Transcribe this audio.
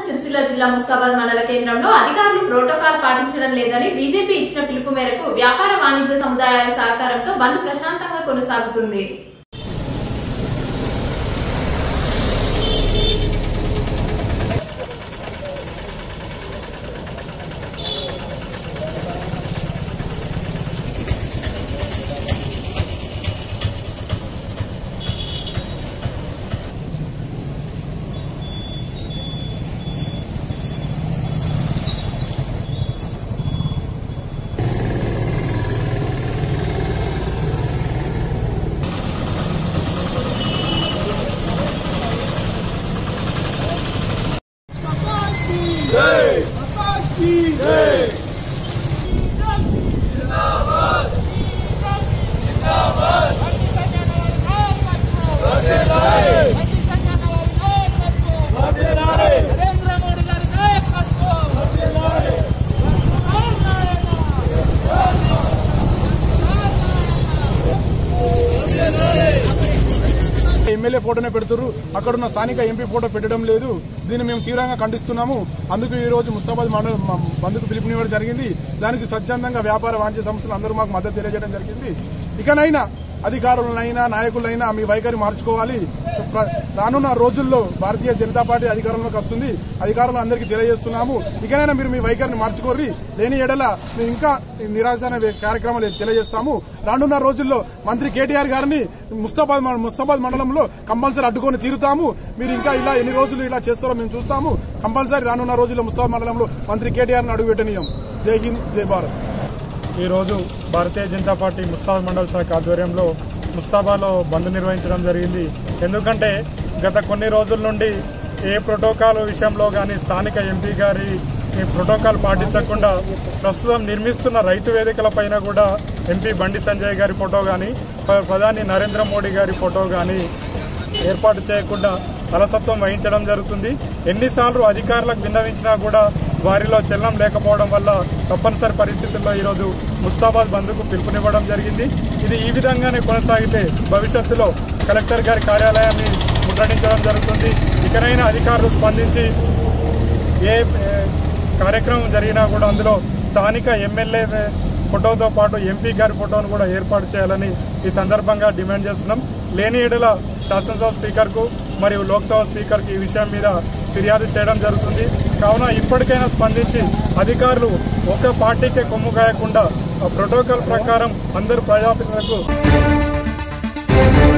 సిరిసిల్ల జిల్లా ముస్తాబాద్ మండల కేంద్రంలో అధికారులు ప్రోటోకాల్ పాటించడం లేదని బీజేపీ ఇచ్చిన పిలుపు మేరకు వ్యాపార వాణిజ్య సముదాయాల సహకారంతో బంద్ ప్రశాంతంగా కొనసాగుతుంది నరేంద్ర మోడీ గారి నాయకత్వం ఎమ్మెల్యే ఫోటోనే పెడుతున్నారు అక్కడ ఉన్న స్థానిక ఎంపీ ఫోటో పెట్టడం లేదు దీన్ని మేము తీవ్రంగా ఖండిస్తున్నాము అందుకు ఈ రోజు ముస్తాబాద్ మండల మ- బంద్కు పిలుపునివ్వడం జరిగింది దానికి స్వచ్ఛందంగా వ్యాపార వాణిజ్య సంస్థలు అందరూ మాకు మద్దతు తెలియజేయడం జరిగింది ఇకనైనా అధికారులనైనా నాయకులైనా మీ వైఖరి మార్చుకోవాలి ప్ర- రానున్న రోజుల్లో భారతీయ జనతా పార్టీ అధికారంలోకి వస్తుంది అధికారులు అందరికీ తెలియజేస్తున్నాము ఇకనైనా మీరు మీ వైఖరిని మార్చుకోర్రి లేని ఎడల మేము ఇంకా నిరాశన కార్యక్రమాలు తెలియజేస్తాము రానున్న రోజుల్లో మంత్రి కేటీఆర్ గారిని ముస్తాబాద్ మన- ముస్తాబాద్ మండలంలో కంపల్సరీ అడ్డుకొని తీరుతాము మీరు ఇంకా ఇలా ఎన్ని రోజులు ఇలా చేస్తారో మేము చూస్తాము కంపల్సరీ రానున్న రోజుల్లో ముస్తాబాద్ మండలంలో మంత్రి కేటీఆర్ ని అడుగు పెట్టనీయం జై హింద్ జై భారత్ ఈరోజు భారతీయ జనతా పార్టీ ముస్తాబాద్ మండల శాఖ ఆధ్వర్యంలో ముస్తాబాలో బంద్ నిర్వహించడం జరిగింది ఎందుకంటే గత కొన్ని రోజుల నుండి ఏ ప్రోటోకాల్ విషయంలో కానీ స్థానిక ఎంపీ గారి ఈ ప్రోటోకాల్ పాటించకుండా ప్రస్తుతం నిర్మిస్తున్న రైతు వేదికల పైన కూడా ఎంపీ బండి సంజయ్ గారి ఫోటో కానీ ప్ర- ప్రధాని నరేంద్ర మోడీ గారి ఫోటో కానీ ఏర్పాటు చేయకుండా అలసత్వం వహించడం జరుగుతుంది ఎన్నిసార్లు అధికారులకు విన్నవించినా కూడా వారిలో చలనం లేకపోవడం వల్ల తప్పనిసరి పరిస్థితుల్లో ఈరోజు ముస్తాబాద్ బంద్కు పిలుపునివ్వడం జరిగింది ఇది ఈ విధంగానే కొనసాగితే భవిష్యత్తులో కలెక్టర్ గారి కార్యాలయాన్ని ముట్టడించడం జరుగుతుంది ఇకనైనా అధికారులు స్పందించి ఏ ఏ, కార్యక్రమం జరిగినా కూడా అందులో స్థానిక ఎమ్మెల్యే ఫోటోతో పాటు ఎంపీ గారి ఫోటోను కూడా ఏర్పాటు చేయాలని ఈ సందర్భంగా డిమాండ్ చేస్తున్నాం లేని ఎడల శాసనసభ స్పీకర్కు మరియు లోక్సభ స్పీకర్కు ఈ విషయం మీద ఫిర్యాదు చేయడం జరుగుతుంది కావున ఇప్పటికైనా స్పందించి అధికారులు ఒక పార్టీకే కొమ్ము కాయకుండా ఆ ప్రోటోకాల్ ప్రకారం అందరు ప్రజాప్రతినిధులకు